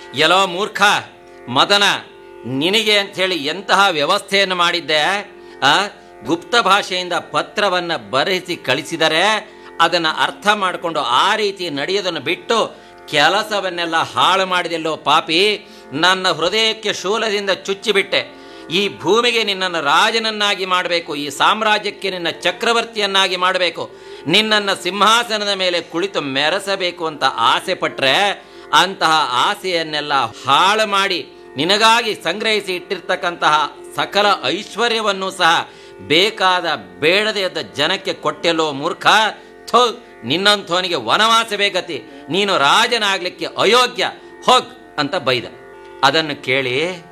ಎಲ್ಲೋ ಮೂರ್ಖ ಮದನ ನಿನಗೆ ಅಂಥೇಳಿ ಎಂತಹ ವ್ಯವಸ್ಥೆಯನ್ನು ಮಾಡಿದ್ದೆ ಆ ಗುಪ್ತ ಭಾಷೆಯಿಂದ ಪತ್ರವನ್ನು ಬರೆಸಿ ಕಳಿಸಿದರೆ ಅದನ್ನು ಅರ್ಥ ಮಾಡಿಕೊಂಡು ಆ ರೀತಿ ನಡೆಯೋದನ್ನು ಬಿಟ್ಟು ಕೆಲಸವನ್ನೆಲ್ಲ ಹಾಳು ಮಾಡಿದೆಲ್ಲೋ ಪಾಪಿ ನನ್ನ ಹೃದಯಕ್ಕೆ ಶೂಲದಿಂದ ಚುಚ್ಚಿಬಿಟ್ಟೆ ಈ ಭೂಮಿಗೆ ನಿನ್ನನ್ನು ರಾಜನನ್ನಾಗಿ ಮಾಡಬೇಕು ಈ ಸಾಮ್ರಾಜ್ಯಕ್ಕೆ ನಿನ್ನ ಚಕ್ರವರ್ತಿಯನ್ನಾಗಿ ಮಾಡಬೇಕು ನಿನ್ನನ್ನು ಸಿಂಹಾಸನದ ಮೇಲೆ ಕುಳಿತು ಮೆರೆಸಬೇಕು ಅಂತ ಆಸೆ ಪಟ್ರೆ ಅಂತಹ ಆಸೆಯನ್ನೆಲ್ಲ ಹಾಳು ಮಾಡಿ ನಿನಗಾಗಿ ಸಂಗ್ರಹಿಸಿ ಇಟ್ಟಿರ್ತಕ್ಕಂತಹ ಸಕಲ ಐಶ್ವರ್ಯವನ್ನು ಸಹ ಬೇಕಾದ ಬೇಡದೇ ಇದ್ದ ಜನಕ್ಕೆ ಕೊಟ್ಟೆಲ್ಲೋ ಮೂರ್ಖ ಥೋ ನಿನ್ನಂಥವನಿಗೆ ವನವಾಸವೇ ಗತಿ ನೀನು ರಾಜನಾಗ್ಲಿಕ್ಕೆ ಅಯೋಗ್ಯ ಹೋಗ್ ಅಂತ ಬೈದ ಅದನ್ನು ಕೇಳಿ